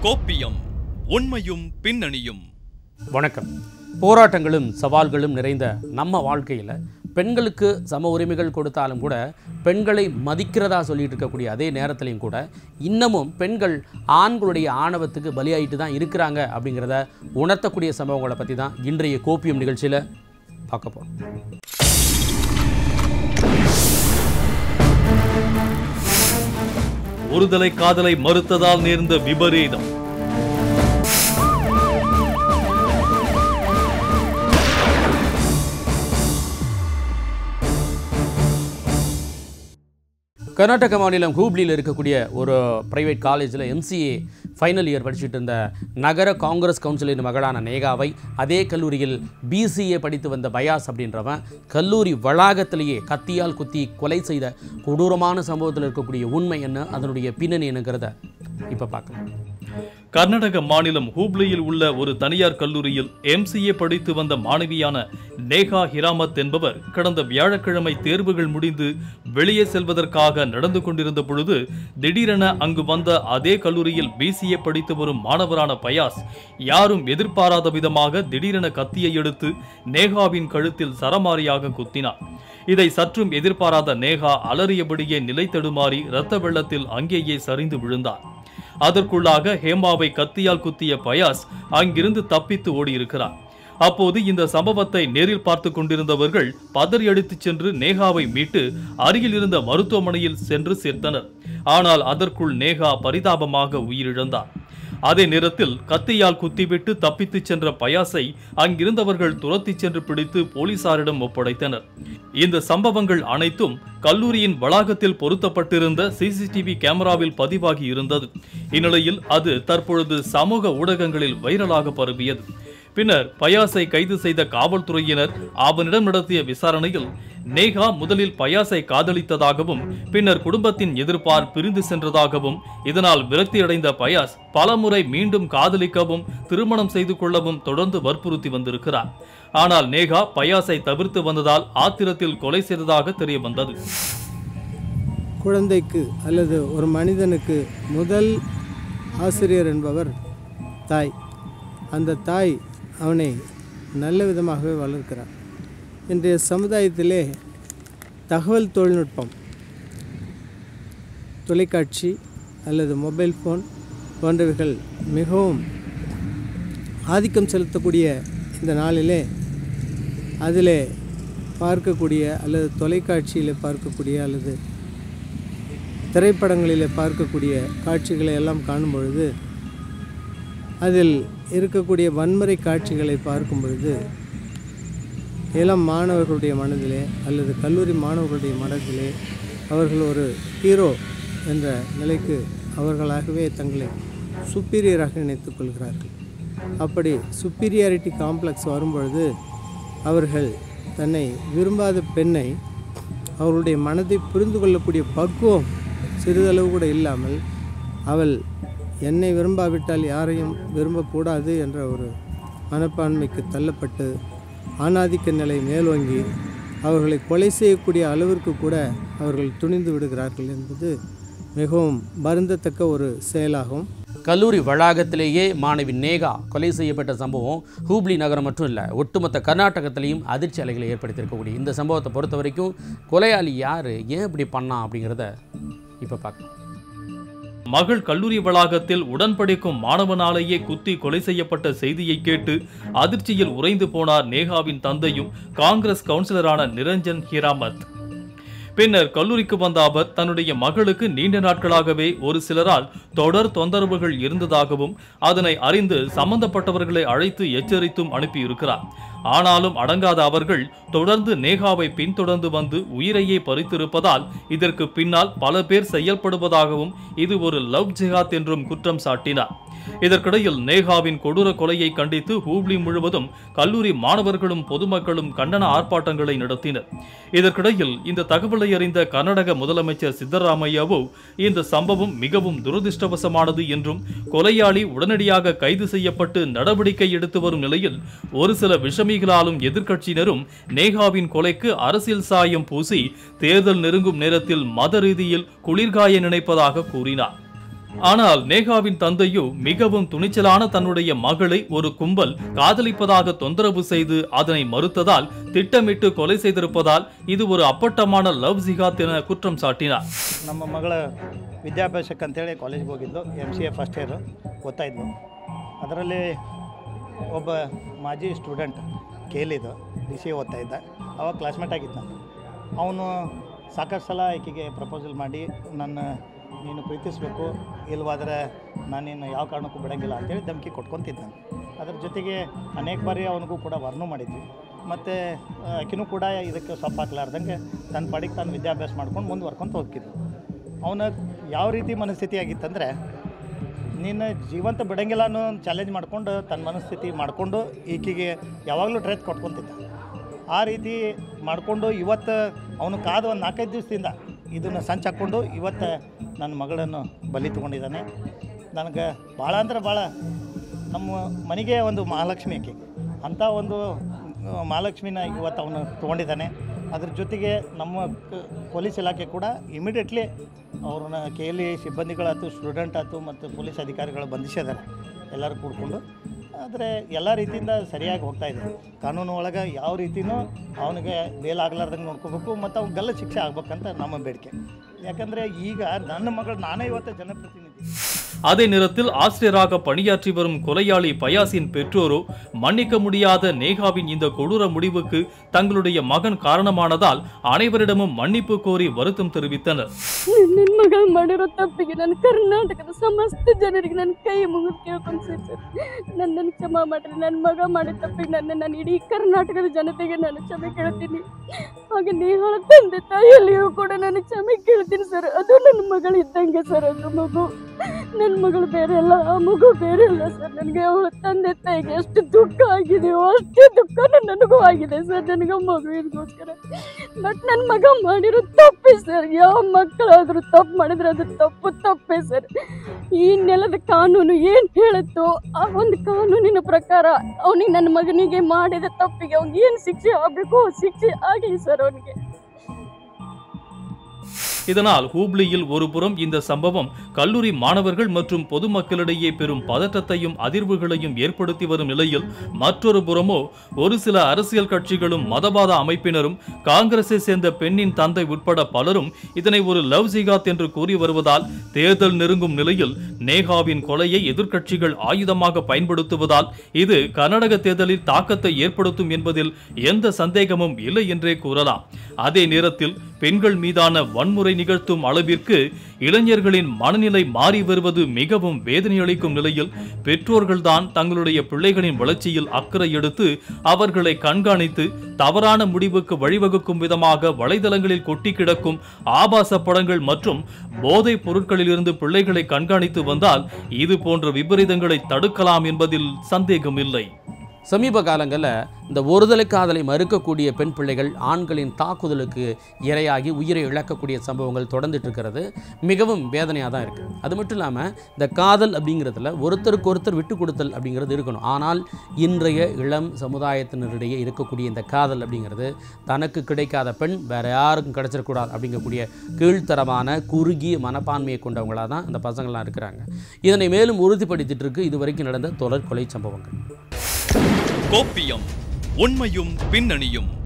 கோப்பியம் உண்மையும் பின்னணியும் வணக்கம் போராட்டங்களும் சவால்களும் நிறைந்த நம்ம வாழ்க்கையில் பெண்களுக்கு சம உரிமைகள் கொடுத்தாலும் கூட பெண்களை மதிக்கிறதா சொல்லிட்டு இருக்கக்கூடிய அதே நேரத்திலையும் கூட இன்னமும் பெண்கள் ஆண்களுடைய ஆணவத்துக்கு பலியாயிட்டு தான் இருக்கிறாங்க அப்படிங்கிறத உணர்த்தக்கூடிய சம்பவங்களை பற்றி தான் இன்றைய கோப்பியம் நிகழ்ச்சியில் பார்க்க போகிறோம் ஒருதலை காதலை மறுத்ததால் நேர்ந்த விபரீதம் கர்நாடக மாநிலம் ஹூப்ளியில் இருக்கக்கூடிய ஒரு பிரைவேட் காலேஜில் எம்சிஏ ஃபைனல் இயர் படிச்சுட்டு இருந்த நகர காங்கிரஸ் கவுன்சிலின் மகளான நேகாவை அதே கல்லூரியில் பிசிஏ படித்து வந்த பயாஸ் அப்படின்றவன் கல்லூரி வளாகத்திலேயே கத்தியால் குத்தி கொலை செய்த கொடூரமான சம்பவத்தில் இருக்கக்கூடிய உண்மை என்ன அதனுடைய பின்னணி என்னங்கிறத இப்போ பார்க்கலாம் கர்நாடக மாநிலம் ஹூப்ளியில் உள்ள ஒரு தனியார் கல்லூரியில் எம்சிஏ படித்து வந்த மாணவியான நேகா ஹிராமத் என்பவர் கடந்த வியாழக்கிழமை தேர்வுகள் முடிந்து வெளியே செல்வதற்காக நடந்து கொண்டிருந்த பொழுது திடீரென அங்கு வந்த அதே கல்லூரியில் பிசிஏ படித்து வரும் மாணவரான பயாஸ் யாரும் எதிர்பாராத விதமாக திடீரென கத்தியை எடுத்து நேகாவின் கழுத்தில் சரமாரியாக குத்தினார் இதை சற்றும் எதிர்பாராத நேகா அலறியபடியே நிலை தடுமாறி இரத்த வெள்ளத்தில் அங்கேயே சரிந்து விழுந்தார் அதற்குள்ளாக ஹேமாவை கத்தியால் குத்திய பயாஸ் அங்கிருந்து தப்பித்து ஓடியிருக்கிறார் அப்போது இந்த சம்பவத்தை நேரில் பார்த்து கொண்டிருந்தவர்கள் பதறி அடித்துச் சென்று நேகாவை மீட்டு அருகில் இருந்த மருத்துவமனையில் சென்று சேர்த்தனர் ஆனால் அதற்குள் நேகா பரிதாபமாக உயிரிழந்தார் அதே நேரத்தில் கத்தியால் குத்திவிட்டு தப்பித்துச் சென்ற பயாஸை அங்கிருந்தவர்கள் துரத்திச் சென்று பிடித்து போலீசாரிடம் ஒப்படைத்தனர் இந்த சம்பவங்கள் அனைத்தும் கல்லூரியின் வளாகத்தில் பொருத்தப்பட்டிருந்த சிசிடிவி கேமராவில் பதிவாகி இருந்தது இந்நிலையில் அது தற்பொழுது சமூக ஊடகங்களில் வைரலாக பரவியது பின்னர் பயாஸை கைது செய்த காவல்துறையினர் அவனிடம் நடத்திய விசாரணையில் நேகா முதலில் பயாஸை காதலித்ததாகவும் பின்னர் குடும்பத்தின் எதிர்ப்பால் பிரிந்து சென்றதாகவும் இதனால் விரக்தியடைந்த பயாஸ் பலமுறை மீண்டும் காதலிக்கவும் திருமணம் செய்து கொள்ளவும் தொடர்ந்து வற்புறுத்தி வந்திருக்கிறார் ஆனால் நேகா பயாஸை தவிர்த்து வந்ததால் ஆத்திரத்தில் கொலை செய்ததாக தெரிய வந்தது குழந்தைக்கு அல்லது ஒரு மனிதனுக்கு முதல் ஆசிரியர் என்பவர் தாய் அந்த தாய் அவனை நல்ல விதமாகவே வளர்க்கிறார் இன்றைய சமுதாயத்திலே தகவல் தொழில்நுட்பம் தொலைக்காட்சி அல்லது மொபைல் ஃபோன் போன்றவைகள் மிகவும் ஆதிக்கம் செலுத்தக்கூடிய இந்த நாளிலே அதிலே பார்க்கக்கூடிய அல்லது தொலைக்காட்சியில் பார்க்கக்கூடிய அல்லது திரைப்படங்களிலே பார்க்கக்கூடிய காட்சிகளை எல்லாம் காணும் பொழுது அதில் இருக்கக்கூடிய வன்முறை காட்சிகளை பார்க்கும் பொழுது இளம் மாணவர்களுடைய மனதிலே அல்லது கல்லூரி மாணவர்களுடைய மனதிலே அவர்கள் ஒரு ஹீரோ என்ற நிலைக்கு அவர்களாகவே தங்களை சுப்பீரியராக நினைத்துக் கொள்கிறார்கள் அப்படி சுப்பீரியாரிட்டி காம்ப்ளெக்ஸ் வரும்பொழுது அவர்கள் தன்னை விரும்பாத பெண்ணை அவர்களுடைய மனதை புரிந்து கொள்ளக்கூடிய பக்குவம் சிறிதளவு கூட இல்லாமல் அவள் என்னை விரும்பாவிட்டால் யாரையும் விரும்பக்கூடாது என்ற ஒரு மனப்பான்மைக்கு தள்ளப்பட்டு ஆணாதிக்க நிலை மேலோங்கி அவர்களை கொலை செய்யக்கூடிய அளவிற்கு கூட அவர்கள் துணிந்து விடுகிறார்கள் என்பது மிகவும் வருந்தத்தக்க ஒரு செயலாகும் கல்லூரி வளாகத்திலேயே மாணவி நேகா கொலை செய்யப்பட்ட சம்பவம் ஹூப்ளி நகரம் மட்டும் இல்லை ஒட்டுமொத்த கர்நாடகத்திலையும் அதிர்ச்சி அலைகளை ஏற்படுத்தியிருக்கக்கூடிய இந்த சம்பவத்தை பொறுத்த வரைக்கும் கொலையாளி யார் ஏன் இப்படி பண்ணான் அப்படிங்கிறத இப்போ பார்க்கலாம் மகள் கல்லூரி வளாகத்தில் உடன்படிக்கும் மாணவனாலேயே குத்தி கொலை செய்யப்பட்ட செய்தியை கேட்டு அதிர்ச்சியில் உறைந்து போனார் நேகாவின் தந்தையும் காங்கிரஸ் கவுன்சிலரான நிரஞ்சன் ஹிராமத் பின்னர் கல்லூரிக்கு வந்த அவர் தன்னுடைய மகளுக்கு நீண்ட நாட்களாகவே ஒரு சிலரால் தொடர் தொந்தரவுகள் இருந்ததாகவும் அதனை அறிந்து சம்பந்தப்பட்டவர்களை அழைத்து எச்சரித்தும் அனுப்பியிருக்கிறார் ஆனாலும் அடங்காத அவர்கள் தொடர்ந்து நேகாவை பின்தொடர்ந்து வந்து உயிரையே பறித்திருப்பதால் இதற்கு பின்னால் பல பேர் செயல்படுவதாகவும் இது ஒரு லவ் ஜிஹாத் என்றும் குற்றம் சாட்டினார் இதற்கிடையில் நேகாவின் கொடூர கொலையை கண்டித்து ஹூப்ளி முழுவதும் கல்லூரி மாணவர்களும் பொதுமக்களும் கண்டன ஆர்ப்பாட்டங்களை நடத்தினர் இதற்கிடையில் இந்த தகவலை அறிந்த கர்நாடக முதலமைச்சர் சித்தராமையாவோ இந்த சம்பவம் மிகவும் துரதிர்ஷ்டவசமானது என்றும் கொலையாளி உடனடியாக கைது செய்யப்பட்டு நடவடிக்கை எடுத்து வரும் நிலையில் ஒரு சில விஷமிகளாலும் எதிர்க்கட்சியினரும் நேகாவின் கொலைக்கு அரசியல் சாயம் பூசி தேர்தல் நெருங்கும் நேரத்தில் மத ரீதியில் குளிர்காய நினைப்பதாக கூறினார் ஆனால் நேகாவின் தந்தையோ மிகவும் துணிச்சலான தன்னுடைய மகளை ஒரு கும்பல் காதலிப்பதாக தொந்தரவு செய்து அதனை மறுத்ததால் திட்டமிட்டு கொலை செய்திருப்பதால் இது ஒரு அப்பட்டமான லவ் ஜிகாத் என குற்றம் சாட்டினார் ನಮ್ಮ ಮಗಳ ವಿದ್ಯಾಭ್ಯಾಸಕ್ಕೆ ಅಂತೇಳಿ ಕಾಲೇಜ್ಗೆ ಹೋಗಿದ್ದು M C A first year ಓದ್ತಾಯಿದ್ಲು ಅದರಲ್ಲಿ ಒಬ್ಬ ಮಾಜಿ ಸ್ಟೂಡೆಂಟ್ ಕೇಳಿದ್ದು ಬಿ ಸಿ ಎ ಓದ್ತಾ ಇದ್ದ ಅವಾಗ ಕ್ಲಾಸ್ಮೇಟ್ ಆಗಿದ್ದ ಅವನು ಸಾಕಷ್ಟು ಸಲ ಆಕೆಗೆ ಪ್ರಪೋಸಲ್ ಮಾಡಿ ನನ್ನ ನೀನು ಪ್ರೀತಿಸಬೇಕು ಇಲ್ವಾದ್ರೆ ನಾನಿನ್ನು ಯಾವ ಕಾರಣಕ್ಕೂ ಬಿಡೋಂಗಿಲ್ಲ ಅಂತೇಳಿ ಧಮಕಿ ಕೊಟ್ಕೊತಿದ್ದ ಅದ್ರ ಜೊತೆಗೆ ಅನೇಕ ಬಾರಿ ಅವನಿಗೂ ಕೂಡ ವರ್ಣು ಮಾಡಿದ್ವಿ ಮತ್ತು ಆಕಿನೂ ಕೂಡ ಇದಕ್ಕೆ ಸೊಪ್ಪು ಹಾಕ್ಲಾರ್ದಂಗೆ ತನ್ನ ಪಾಡಿಗೆ ತಾನು ವಿದ್ಯಾಭ್ಯಾಸ ಮಾಡ್ಕೊಂಡು ಮುಂದುವರ್ಕೊಂತ ಹೋಗ್ತಿದ್ವು ಅವನ ಯಾವ ರೀತಿ ಮನಸ್ಥಿತಿ ಆಗಿತ್ತಂದರೆ ನೀನು ಜೀವಂತ ಬಿಡಂಗಿಲ್ಲ ಅನ್ನೋ ಒಂದು ಚಾಲೆಂಜ್ ಮಾಡ್ಕೊಂಡು ತನ್ನ ಮನಸ್ಥಿತಿ ಮಾಡಿಕೊಂಡು ಈಕೆಗೆ ಯಾವಾಗಲೂ ಡ್ರೆಸ್ ಕೊಟ್ಕೊತಿದ್ದ ಆ ರೀತಿ ಮಾಡಿಕೊಂಡು ಇವತ್ತು ಅವನು ಕಾದು ಒಂದು ನಾಲ್ಕೈದು ದಿವಸದಿಂದ ಇದನ್ನು ಸಂಚ್ ಹಾಕ್ಕೊಂಡು ಇವತ್ತು ನನ್ನ ಮಗಳನ್ನು ಬಲಿ ತೊಗೊಂಡಿದ್ದಾನೆ ನನಗೆ ಭಾಳ ಅಂದ್ರೆ ಭಾಳ ನಮ್ಮ ಮನೆಗೆ ಒಂದು ಮಹಾಲಕ್ಷ್ಮಿ ಆಕೆ ಅಂಥ ಒಂದು ಆ, ಮಹಾಲಕ್ಷ್ಮಿನ ಇವತ್ತು ಅವನು ತೊಗೊಂಡಿದ್ದಾನೆ ಅದ್ರ ಜೊತೆಗೆ ನಮ್ಮ ಕ- ಪೊಲೀಸ್ ಇಲಾಖೆ ಕೂಡ ಇಮಿಡಿಯೇಟ್ಲಿ ಅವ್ರನ್ನ ಕೆ ಎಲ್ ಇ ಸಿಬ್ಬಂದಿಗಳಾಯ್ತು ಸ್ಟೂಡೆಂಟ್ ಆಯ್ತು ಮತ್ತು ಪೊಲೀಸ್ ಅಧಿಕಾರಿಗಳು ಬಂಧಿಸಿದ್ದಾರೆ ಎಲ್ಲರೂ ಕೂಡ್ಕೊಂಡು ಆದರೆ ಎಲ್ಲ ರೀತಿಯಿಂದ ಸರಿಯಾಗಿ ಹೋಗ್ತಾ ಇದೆ ಕಾನೂನು ಒಳಗೆ ಯಾವ ರೀತಿನೂ ಅವನಿಗೆ ಬೇಲ್ ಆಗ್ಲಾರ್ದಂಗೆ ನೋಡ್ಕೋಬೇಕು ಮತ್ತು ಅವ್ನಿಗೆ ಗಲ್ಲ ಶಿಕ್ಷೆ ಆಗ್ಬೇಕಂತ ನಮ್ಮ ಬೇಡಿಕೆ ಯಾಕಂದರೆ ಈಗ ನನ್ನ ಮಗಳು ನಾನೇ ಇವತ್ತು ಜನಪ್ರತಿನಿಧಿ அதே நேரத்தில் ஆசிரியராக பணியாற்றி வரும் கொலையாளி பயாசின் பெற்றோரோ மன்னிக்க முடியாத நேகாவின் இந்த கொடூர முடிவுக்கு தங்களுடைய மகன் காரணமானதால் அனைவரிடமும் மன்னிப்பு கோரி வருத்தம் தெரிவித்தனர் ನನ್ನ ಮಗ ಮಾಡಿರೋ ತಪ್ಪಿಗೆ ನಾನು ಕರ್ನಾಟಕದ ಸಮಸ್ತ ಜನರಿಗೆ ನನ್ನ ಕೈ ಮುಗಿದು ಕೇಳ್ಕೊಂತೀನಿ ಸರ್ ನನ್ನನ್ನು ಕ್ಷಮಾ ಮಾಡ್ರಿ ನನ್ನ ಮಗ ಮಾಡಿದ ತಪ್ಪಿಗೆ ನನ್ನ ನಾನು ಇಡೀ ಕರ್ನಾಟಕದ ಜನತೆಗೆ ನಾನು ಕ್ಷಮೆ ಕೇಳ್ತೀನಿ ಹಾಗೆ ನೇಹಾಳ ತಂದೆ ತಾಯಿಯಲ್ಲಿಯೂ ಕೂಡ ನಾನು ಕ್ಷಮೆ ಕೇಳ್ತೀನಿ ಸರ್ ಅದು ನನ್ನ ಮಗಳು ಇದ್ದಂಗೆ ಸರ್ ಅದು ಮಗು ನನ್ನ ಮಗಳು ಬೇರೆ ಅಲ್ಲ ಆ ಮಗು ಬೇರೆ ಅಲ್ಲ ಸರ್ ನನಗೆ ಅವಳ ತಂದೆ ತಾಯಿಗೆ ಎಷ್ಟು ದುಃಖ ಆಗಿದೆಯೋ ಅಷ್ಟೇ ದುಃಖನೂ ನನಗೂ ಆಗಿದೆ ಸರ್ ನನಗೆ ಮಗುವಿಗೋಸ್ಕರ ಬಟ್ ನನ್ನ ಮಗ ಮಾಡಿರೋ ತಪ್ಪೇ ಸರ್ ಯಾವ ಮಕ್ಕಳಾದರೂ ತಪ್ಪು ಮಾಡಿದ್ರೆ ಅದು ತಪ್ಪು ತಪ್ಪೇ ಸರ್ ಈ ನೆಲದ ಕಾನೂನು ಏನು ಹೇಳುತ್ತೋ ಆ ಒಂದು ಕಾನೂನಿನ ಪ್ರಕಾರ ಅವನಿಗೆ ನನ್ನ ಮಗನಿಗೆ ಮಾಡಿದ ತಪ್ಪಿಗೆ ಅವ್ನಿಗೆ ಏನು ಶಿಕ್ಷೆ ಆಗಬೇಕು ಶಿಕ್ಷೆ ಆಗಲಿ ಸರ್ ಅವನಿಗೆ இதனால் ஹூப்ளியில் ஒருபுறம் இந்த சம்பவம் கல்லூரி மாணவர்கள் மற்றும் பொதுமக்களிடையே பெரும் பதற்றத்தையும் அதிர்வுகளையும் ஏற்படுத்தி வரும் நிலையில் மற்றொரு புறமோ ஒரு சில அரசியல் கட்சிகளும் மதவாத அமைப்பினரும் காங்கிரஸை சேர்ந்த பெண்ணின் தந்தை உட்பட பலரும் இதனை ஒரு லவ் ஜிகாத் என்று கூறி வருவதால் தேர்தல் நெருங்கும் நிலையில் நேகாவின் கொலையை எதிர்க்கட்சிகள் ஆயுதமாக பயன்படுத்துவதால் இது கர்நாடக தேர்தலில் தாக்கத்தை ஏற்படுத்தும் என்பதில் எந்த சந்தேகமும் இல்லை என்றே கூறலாம் அதே நேரத்தில் பெண்கள் மீதான வன்முறை நிகழ்த்தும் அளவிற்கு இளைஞர்களின் மனநிலை மாறி வருவது மிகவும் வேதனையளிக்கும் நிலையில் பெற்றோர்கள்தான் தங்களுடைய பிள்ளைகளின் வளர்ச்சியில் அக்கறை எடுத்து அவர்களை கண்காணித்து தவறான முடிவுக்கு வழிவகுக்கும் விதமாக வலைதளங்களில் கொட்டி கிடக்கும் ஆபாச படங்கள் மற்றும் போதைப் பொருட்களிலிருந்து பிள்ளைகளை கண்காணித்து வந்தால் இது போன்ற விபரீதங்களை தடுக்கலாம் என்பதில் சந்தேகமில்லை சமீப காலங்களில் இந்த ஒருதலை காதலை மறுக்கக்கூடிய பெண் பிள்ளைகள் ஆண்களின் தாக்குதலுக்கு இரையாகி உயிரை இழக்கக்கூடிய சம்பவங்கள் தொடர்ந்துட்டு இருக்கிறது மிகவும் வேதனையாக தான் இருக்குது அது மட்டும் இல்லாமல் இந்த காதல் அப்படிங்கிறதுல ஒருத்தருக்கு ஒருத்தர் விட்டு கொடுத்தல் அப்படிங்கிறது இருக்கணும் ஆனால் இன்றைய இளம் சமுதாயத்தினரிடையே இருக்கக்கூடிய இந்த காதல் அப்படிங்கிறது தனக்கு கிடைக்காத பெண் வேற யாருக்கும் கிடைச்சிடக்கூடாது அப்படிங்கக்கூடிய கீழ்த்தரமான குறுகிய மனப்பான்மையை கொண்டவங்களாக தான் இந்த பசங்கள்லாம் இருக்கிறாங்க இதனை மேலும் உறுதிப்படுத்திட்டு இருக்கு இதுவரைக்கும் நடந்த தொடர் கொலை சம்பவங்கள் கோப்பியம் உண்மையும் பின்னணியும்